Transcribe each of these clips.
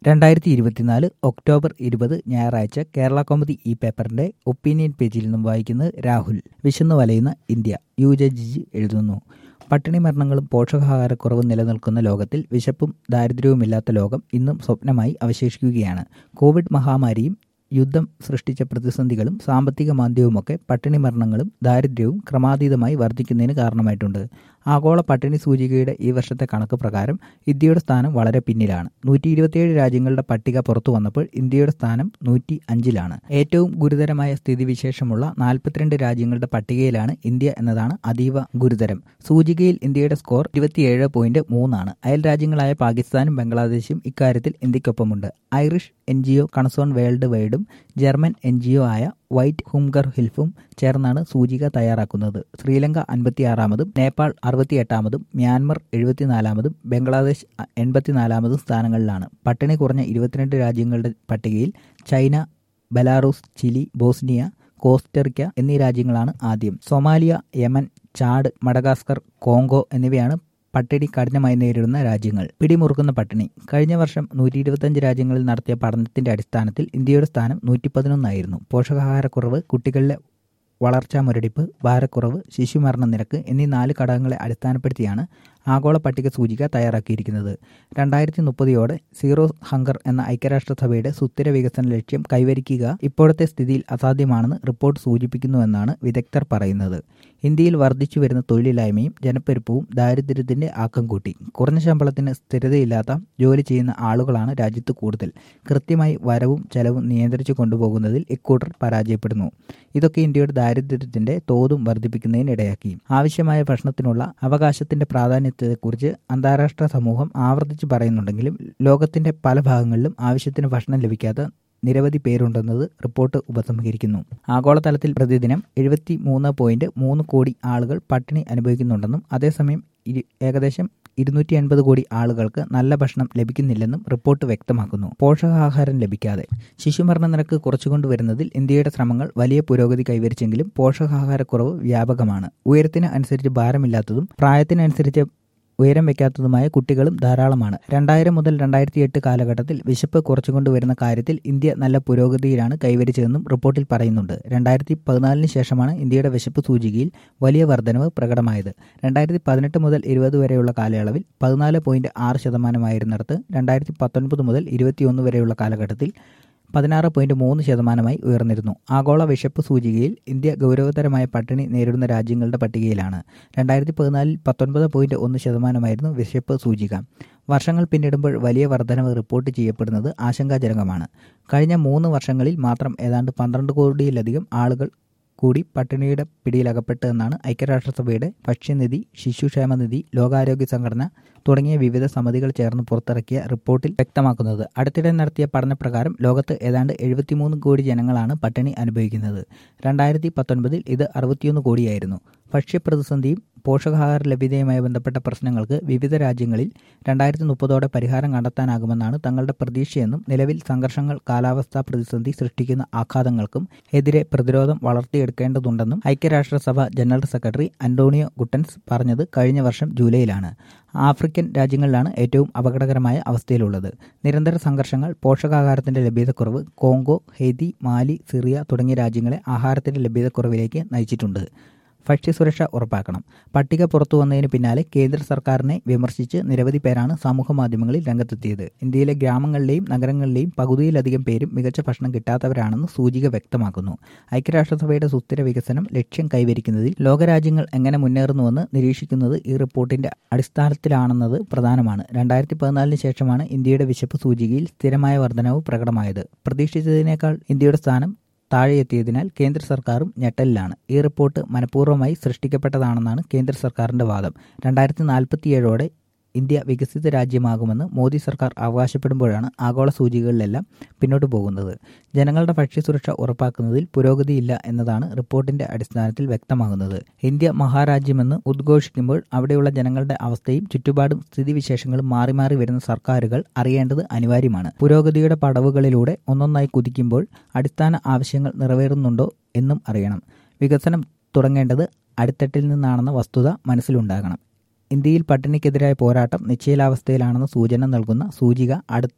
രണ്ടായിരത്തി ഇരുപത്തിനാല് ഒക്ടോബർ ഇരുപത് ഞായറാഴ്ച കേരള കോമഡി ഈ പേപ്പറിന്റെ ഒപ്പീനിയൻ പേജിൽ നിന്നും വായിക്കുന്നത് രാഹുൽ വിശന്നു വലയുന്ന ഇന്ത്യ യു ജെ ജിജി എഴുതുന്നു പട്ടിണി മരണങ്ങളും പോഷകാഹാരക്കുറവും നിലനിൽക്കുന്ന ലോകത്തിൽ വിശപ്പും ദാരിദ്ര്യവുമില്ലാത്ത ലോകം ഇന്നും സ്വപ്നമായി അവശേഷിക്കുകയാണ് കോവിഡ് മഹാമാരിയും യുദ്ധം സൃഷ്ടിച്ച പ്രതിസന്ധികളും സാമ്പത്തിക മാന്ദ്യവുമൊക്കെ പട്ടിണി മരണങ്ങളും ദാരിദ്ര്യവും ക്രമാതീതമായി വർദ്ധിക്കുന്നതിന് കാരണമായിട്ടുണ്ട് ആഗോള പട്ടിണി സൂചികയുടെ ഈ വർഷത്തെ കണക്ക് പ്രകാരം ഇന്ത്യയുടെ സ്ഥാനം വളരെ പിന്നിലാണ് നൂറ്റി ഇരുപത്തിയേഴ് രാജ്യങ്ങളുടെ പട്ടിക പുറത്തു വന്നപ്പോൾ ഇന്ത്യയുടെ സ്ഥാനം നൂറ്റി അഞ്ചിലാണ് ഏറ്റവും ഗുരുതരമായ സ്ഥിതിവിശേഷമുള്ള നാൽപ്പത്തിരണ്ട് രാജ്യങ്ങളുടെ പട്ടികയിലാണ് ഇന്ത്യ എന്നതാണ് അതീവ ഗുരുതരം സൂചികയിൽ ഇന്ത്യയുടെ സ്കോർ ഇരുപത്തിയേഴ് പോയിന്റ് മൂന്നാണ് അയൽ രാജ്യങ്ങളായ പാകിസ്ഥാനും ബംഗ്ലാദേശും ഇക്കാര്യത്തിൽ ഇന്ത്യക്കൊപ്പമുണ്ട് Irish N G O Concern world വൈഡും ജർമ്മൻ എൻ ജി ഒ ആയ വൈറ്റ് ഹുംഗർ ഹിൽഫും ചേർന്നാണ് സൂചിക തയ്യാറാക്കുന്നത് ശ്രീലങ്ക അൻപത്തിയാറാമതും നേപ്പാൾ അറുപത്തിയെട്ടാമതും മ്യാൻമർ എഴുപത്തിനാലാമതും ബംഗ്ലാദേശ് എൺപത്തിനാലാമതും സ്ഥാനങ്ങളിലാണ് പട്ടിണി കുറഞ്ഞ ഇരുപത്തിരണ്ട് രാജ്യങ്ങളുടെ പട്ടികയിൽ China Belarus Chile Bosnia Costa Rica എന്നീ രാജ്യങ്ങളാണ് ആദ്യം Somalia Yemen Chad Madagascar Congo എന്നിവയാണ് പട്ടിണി കഠിനമായി നേരിടുന്ന രാജ്യങ്ങൾ പിടിമുറുക്കുന്ന പട്ടിണി കഴിഞ്ഞ വർഷം നൂറ്റി ഇരുപത്തഞ്ച് രാജ്യങ്ങളിൽ നടത്തിയ പഠനത്തിന്റെ അടിസ്ഥാനത്തിൽ ഇന്ത്യയുടെ സ്ഥാനം നൂറ്റി പതിനൊന്നായിരുന്നു പോഷകാഹാരക്കുറവ് കുട്ടികളിലെ വളർച്ചാ മുരടിപ്പ് ഭാരക്കുറവ് ശിശുമരണ നിരക്ക് എന്നീ നാല് ഘടകങ്ങളെ അടിസ്ഥാനപ്പെടുത്തിയാണ് ആഗോള പട്ടിക സൂചിക തയ്യാറാക്കിയിരിക്കുന്നത് രണ്ടായിരത്തി മുപ്പതിയോടെ സീറോ ഹങ്കർ എന്ന ഐക്യരാഷ്ട്രസഭയുടെ സുസ്ഥിര വികസന ലക്ഷ്യം കൈവരിക്കുക ഇപ്പോഴത്തെ സ്ഥിതിയിൽ അസാധ്യമാണെന്ന് റിപ്പോർട്ട് സൂചിപ്പിക്കുന്നുവെന്നാണ് വിദഗ്ധർ പറയുന്നത് ഇന്ത്യയിൽ വർദ്ധിച്ചു വരുന്ന തൊഴിലില്ലായ്മയും ജനപ്പെരുപ്പവും ദാരിദ്ര്യത്തിന്റെ ആക്കം കൂട്ടി കുറഞ്ഞ ശമ്പളത്തിന് സ്ഥിരതയില്ലാത്ത ജോലി ചെയ്യുന്ന ആളുകളാണ് രാജ്യത്ത് കൂടുതൽ കൃത്യമായി വരവും ചെലവും നിയന്ത്രിച്ചു കൊണ്ടുപോകുന്നതിൽ ഇക്കൂട്ടർ പരാജയപ്പെടുന്നു ഇതൊക്കെ ഇന്ത്യയുടെ ദാരിദ്ര്യത്തിന്റെ തോതും വർദ്ധിപ്പിക്കുന്നതിനിടയാക്കി ആവശ്യമായ ഭക്ഷണത്തിനുള്ള അവകാശത്തിന്റെ പ്രാധാന്യത്തെക്കുറിച്ച് അന്താരാഷ്ട്ര സമൂഹം ആവർത്തിച്ച് പറയുന്നുണ്ടെങ്കിലും ലോകത്തിന്റെ പല ഭാഗങ്ങളിലും ആവശ്യത്തിന് ഭക്ഷണം ലഭിക്കാത്ത നിരവധി പേരുണ്ടെന്നത് റിപ്പോർട്ട് ഉപസംഹരിക്കുന്നു ആഗോളതലത്തിൽ പ്രതിദിനം എഴുപത്തി മൂന്ന് പോയിന്റ് മൂന്ന് കോടി ആളുകൾ പട്ടിണി അനുഭവിക്കുന്നുണ്ടെന്നും അതേസമയം ഏകദേശം ഇരുന്നൂറ്റി എൺപത് കോടി ആളുകൾക്ക് നല്ല ഭക്ഷണം ലഭിക്കുന്നില്ലെന്നും റിപ്പോർട്ട് വ്യക്തമാക്കുന്നു പോഷകാഹാരം ലഭിക്കാതെ ശിശുമരണ നിരക്ക് കുറച്ചുകൊണ്ടുവരുന്നതിൽ ഇന്ത്യയുടെ ശ്രമങ്ങൾ വലിയ പുരോഗതി കൈവരിച്ചെങ്കിലും പോഷകാഹാരക്കുറവ് വ്യാപകമാണ് ഉയരത്തിന് അനുസരിച്ച് ഭാരമില്ലാത്തതും പ്രായത്തിനനുസരിച്ച് ഉയരം വയ്ക്കാത്തതുമായ കുട്ടികളും ധാരാളമാണ് രണ്ടായിരം മുതൽ രണ്ടായിരത്തി എട്ട് കാലഘട്ടത്തിൽ വിശപ്പ് കുറച്ചുകൊണ്ടുവരുന്ന കാര്യത്തിൽ ഇന്ത്യ നല്ല പുരോഗതിയിലാണ് കൈവരിച്ചതെന്നും റിപ്പോർട്ടിൽ പറയുന്നുണ്ട് രണ്ടായിരത്തി പതിനാലിന് ശേഷമാണ് ഇന്ത്യയുടെ വിശപ്പ് സൂചികയിൽ വലിയ വർധനവ് പ്രകടമായത് രണ്ടായിരത്തി പതിനെട്ട് മുതൽ ഇരുപത് വരെയുള്ള കാലയളവിൽ പതിനാല് പോയിന്റ് ആറ് ശതമാനമായിരുന്നിടത്ത് രണ്ടായിരത്തി പത്തൊൻപത് മുതൽ ഇരുപത്തിയൊന്ന് വരെയുള്ള കാലഘട്ടത്തിൽ പതിനാറ് പോയിന്റ് മൂന്ന് ശതമാനമായി ഉയർന്നിരുന്നു ആഗോള വിശപ്പ് സൂചികയിൽ ഇന്ത്യ ഗൗരവതരമായ പട്ടിണി നേരിടുന്ന രാജ്യങ്ങളുടെ പട്ടികയിലാണ് രണ്ടായിരത്തി പതിനാലിൽ പത്തൊൻപത് പോയിന്റ് ഒന്ന് ശതമാനമായിരുന്നു വിശപ്പ് സൂചിക വർഷങ്ങൾ പിന്നിടുമ്പോൾ വലിയ വർധനവ് റിപ്പോർട്ട് ചെയ്യപ്പെടുന്നത് ആശങ്കാജനകമാണ് കഴിഞ്ഞ മൂന്ന് വർഷങ്ങളിൽ മാത്രം ഏതാണ്ട് പന്ത്രണ്ട് കോടിയിലധികം ആളുകൾ കൂടി പട്ടിണിയുടെ പിടിയിലകപ്പെട്ട് എന്നാണ് ഐക്യരാഷ്ട്രസഭയുടെ ഭക്ഷ്യനിധി ശിശുക്ഷേമനിധി ലോകാരോഗ്യ സംഘടന തുടങ്ങിയ വിവിധ സമിതികൾ ചേർന്ന് പുറത്തിറക്കിയ റിപ്പോർട്ടിൽ വ്യക്തമാക്കുന്നത് അടുത്തിടെ നടത്തിയ പഠനപ്രകാരം ലോകത്ത് ഏതാണ്ട് എഴുപത്തിമൂന്ന് കോടി ജനങ്ങളാണ് പട്ടിണി അനുഭവിക്കുന്നത് രണ്ടായിരത്തി പത്തൊൻപതിൽ ഇത് അറുപത്തിയൊന്ന് കോടിയായിരുന്നു ഭക്ഷ്യപ്രതിസന്ധിയും പോഷകാഹാര ലഭ്യതയുമായി ബന്ധപ്പെട്ട പ്രശ്നങ്ങൾക്ക് വിവിധ രാജ്യങ്ങളിൽ രണ്ടായിരത്തി മുപ്പതോടെ പരിഹാരം കണ്ടെത്താനാകുമെന്നാണ് തങ്ങളുടെ പ്രതീക്ഷയെന്നും നിലവിൽ സംഘർഷങ്ങൾ കാലാവസ്ഥാ പ്രതിസന്ധി സൃഷ്ടിക്കുന്ന ആഘാതങ്ങൾക്കും എതിരെ പ്രതിരോധം വളർത്തിയെടുക്കേണ്ടതുണ്ടെന്നും ഐക്യരാഷ്ട്രസഭ ജനറൽ സെക്രട്ടറി അന്റോണിയോ ഗുട്ടൻസ് പറഞ്ഞത് കഴിഞ്ഞ വർഷം ജൂലൈയിലാണ് ആഫ്രിക്കൻ രാജ്യങ്ങളിലാണ് ഏറ്റവും അപകടകരമായ അവസ്ഥയിലുള്ളത് നിരന്തര സംഘർഷങ്ങൾ പോഷകാഹാരത്തിന്റെ ലഭ്യതക്കുറവ് കോങ്കോ ഹെയ്തി മാലി സിറിയ തുടങ്ങിയ രാജ്യങ്ങളെ ആഹാരത്തിന്റെ ലഭ്യതക്കുറവിലേക്ക് നയിച്ചിട്ടുണ്ട് ഭക്ഷ്യസുരക്ഷ ഉറപ്പാക്കണം പട്ടിക പുറത്തു വന്നതിന് പിന്നാലെ കേന്ദ്ര സർക്കാരിനെ വിമർശിച്ച് നിരവധി പേരാണ് സമൂഹ മാധ്യമങ്ങളിൽ രംഗത്തെത്തിയത് ഇന്ത്യയിലെ ഗ്രാമങ്ങളിലെയും നഗരങ്ങളിലെയും പകുതിയിലധികം പേരും മികച്ച ഭക്ഷണം കിട്ടാത്തവരാണെന്ന് സൂചിക വ്യക്തമാക്കുന്നു ഐക്യരാഷ്ട്രസഭയുടെ സുസ്ഥിര വികസനം ലക്ഷ്യം കൈവരിക്കുന്നതിൽ ലോകരാജ്യങ്ങൾ എങ്ങനെ മുന്നേറുന്നുവെന്ന് നിരീക്ഷിക്കുന്നത് ഈ റിപ്പോർട്ടിന്റെ അടിസ്ഥാനത്തിലാണെന്നത് പ്രധാനമാണ് രണ്ടായിരത്തി പതിനാലിന് ശേഷമാണ് ഇന്ത്യയുടെ വിശപ്പ് സൂചികയിൽ സ്ഥിരമായ വർധനവ് പ്രകടമായത് പ്രതീക്ഷിച്ചതിനേക്കാൾ ഇന്ത്യയുടെ സ്ഥാനം താഴെയെത്തിയതിനാൽ കേന്ദ്ര സർക്കാരും ഞെട്ടലിലാണ് ഈ റിപ്പോർട്ട് മനഃപൂർവ്വമായി സൃഷ്ടിക്കപ്പെട്ടതാണെന്നാണ് കേന്ദ്ര സർക്കാരിന്റെ വാദം രണ്ടായിരത്തി നാൽപ്പത്തിയേഴോടെ ഇന്ത്യ വികസിത രാജ്യമാകുമെന്ന് മോദി സർക്കാർ അവകാശപ്പെടുമ്പോഴാണ് ആഗോള സൂചികകളിലെല്ലാം പിന്നോട്ട് പോകുന്നത് ജനങ്ങളുടെ ഭക്ഷ്യസുരക്ഷ ഉറപ്പാക്കുന്നതിൽ പുരോഗതിയില്ല എന്നതാണ് റിപ്പോർട്ടിന്റെ അടിസ്ഥാനത്തിൽ വ്യക്തമാകുന്നത് ഇന്ത്യ മഹാരാജ്യമെന്ന് ഉദ്ഘോഷിക്കുമ്പോൾ അവിടെയുള്ള ജനങ്ങളുടെ അവസ്ഥയും ചുറ്റുപാടും സ്ഥിതിവിശേഷങ്ങളും മാറി മാറി വരുന്ന സർക്കാരുകൾ അറിയേണ്ടത് അനിവാര്യമാണ് പുരോഗതിയുടെ പടവുകളിലൂടെ ഒന്നൊന്നായി കുതിക്കുമ്പോൾ അടിസ്ഥാന ആവശ്യങ്ങൾ നിറവേറുന്നുണ്ടോ എന്നും അറിയണം വികസനം തുടങ്ങേണ്ടത് അടിത്തട്ടിൽ നിന്നാണെന്ന വസ്തുത മനസ്സിലുണ്ടാകണം ഇന്ത്യയിൽ പട്ടിണിക്കെതിരായ പോരാട്ടം നിശ്ചലാവസ്ഥയിലാണെന്ന സൂചന നൽകുന്ന സൂചിക അടുത്ത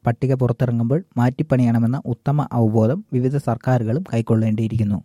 പട്ടിക പുറത്തിറങ്ങുമ്പോൾ മാറ്റിപ്പണിയണമെന്ന ഉത്തമ അവബോധം വിവിധ സർക്കാരുകളും കൈക്കൊള്ളേണ്ടിയിരിക്കുന്നു